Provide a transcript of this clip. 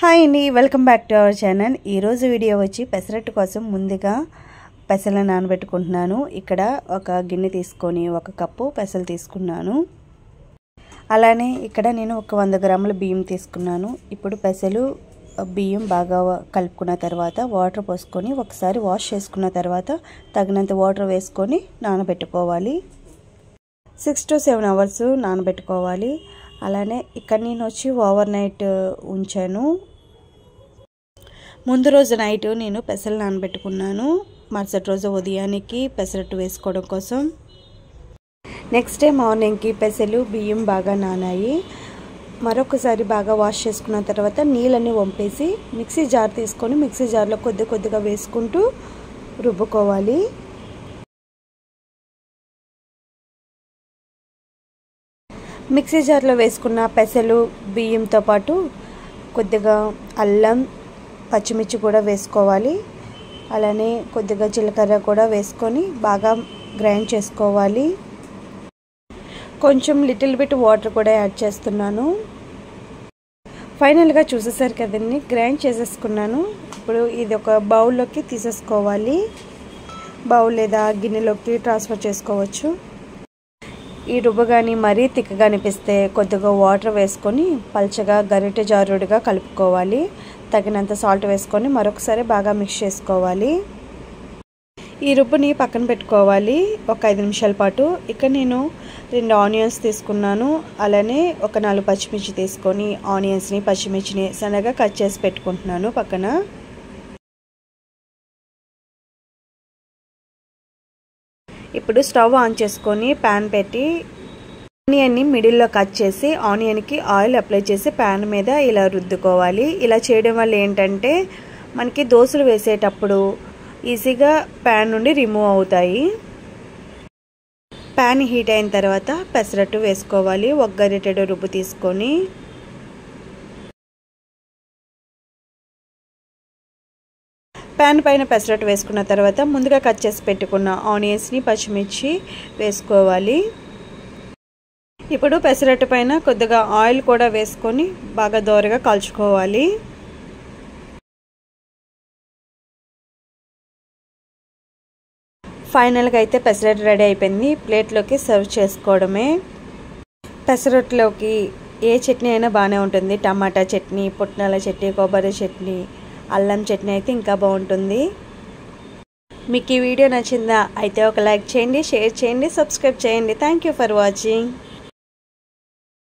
hi అండి welcome back to our channel ఈరోజు video వచ్చి పెసరట్టు కోసం ముందుగా పెసలు నానబెట్టుకుంటున్నాను ఇక్కడ ఒక గిన్నె తీసుకొని ఒక కప్పు పెసలు తీసుకున్నాను అలానే ఇక్కడ నేను ఒక వంద గ్రాముల బియ్యం తీసుకున్నాను ఇప్పుడు పెసలు బియ్యం బాగా కలుపుకున్న తర్వాత వాటర్ పోసుకొని ఒకసారి వాష్ చేసుకున్న తర్వాత తగినంత వాటర్ వేసుకొని నానబెట్టుకోవాలి సిక్స్ టు సెవెన్ అవర్స్ నానబెట్టుకోవాలి అలానే ఇక్కడ నేను వచ్చి ఓవర్ నైట్ ఉంచాను ముందు రోజు నైట్ నేను పెసలు నానబెట్టుకున్నాను మరుసటి రోజు ఉదయానికి పెసరట్టు వేసుకోవడం కోసం నెక్స్ట్ డే మార్నింగ్కి పెసలు బియ్యం బాగా నానాయి మరొకసారి బాగా వాష్ చేసుకున్న తర్వాత నీళ్ళని వంపేసి మిక్సీ జార్ తీసుకొని మిక్సీ జార్లో కొద్ది కొద్దిగా వేసుకుంటూ రుబ్బుకోవాలి మిక్సీ జార్లో వేసుకున్న పెసలు బియ్యంతో పాటు కొద్దిగా అల్లం పచ్చిమిర్చి కూడా వేసుకోవాలి అలానే కొద్దిగా జీలకర్ర కూడా వేసుకొని బాగా గ్రైండ్ చేసుకోవాలి కొంచెం లిటిల్ బిట్ వాటర్ కూడా యాడ్ చేస్తున్నాను ఫైనల్గా చూసేసారు కదండి గ్రైండ్ చేసేసుకున్నాను ఇప్పుడు ఇది ఒక బౌల్లోకి తీసేసుకోవాలి బౌల్ లేదా గిన్నెలోకి ట్రాన్స్ఫర్ చేసుకోవచ్చు ఈ రుబ్బు కానీ మరీ తిక్కగా అనిపిస్తే కొద్దిగా వాటర్ వేసుకొని పల్చగా గరిటె జారుడుగా కలుపుకోవాలి తగినంత సాల్ట్ వేసుకొని మరొకసారి బాగా మిక్స్ చేసుకోవాలి ఈ రుబ్బుని పక్కన పెట్టుకోవాలి ఒక ఐదు నిమిషాల పాటు ఇక్కడ నేను రెండు ఆనియన్స్ తీసుకున్నాను అలానే ఒక నాలుగు పచ్చిమిర్చి తీసుకొని ఆనియన్స్ని పచ్చిమిర్చిని సన్నగా కట్ చేసి పెట్టుకుంటున్నాను పక్కన ఇప్పుడు స్టవ్ ఆన్ చేసుకొని ప్యాన్ పెట్టి ఆనియన్ని మిడిల్లో కట్ చేసి ఆనియన్కి ఆయిల్ అప్లై చేసి ప్యాన్ మీద ఇలా రుద్దుకోవాలి ఇలా చేయడం వల్ల ఏంటంటే మనకి దోశలు వేసేటప్పుడు ఈజీగా ప్యాన్ నుండి రిమూవ్ అవుతాయి ప్యాన్ హీట్ అయిన తర్వాత పెసరట్టు వేసుకోవాలి ఒక గరిటెడు రుబ్బు తీసుకొని ప్యాన్ పైన పెసరట్టు వేసుకున్న తర్వాత ముందుగా కట్ చేసి పెట్టుకున్న ఆనియన్స్ని పచ్చిమిర్చి వేసుకోవాలి ఇప్పుడు పెసరట్టు పైన కొద్దిగా ఆయిల్ కూడా వేసుకొని బాగా దోరగా కాల్చుకోవాలి ఫైనల్గా అయితే పెసరట్టు రెడీ అయిపోయింది ప్లేట్లోకి సర్వ్ చేసుకోవడమే పెసరట్టులోకి ఏ చట్నీ అయినా బాగానే ఉంటుంది టమాటా చట్నీ పుట్నాల చట్నీ కొబ్బరి చట్నీ అల్లం చట్నీ అయితే ఇంకా బాగుంటుంది మీకు ఈ వీడియో నచ్చిందా అయితే ఒక లైక్ చేయండి షేర్ చేయండి సబ్స్క్రైబ్ చేయండి థ్యాంక్ యూ ఫర్ వాచింగ్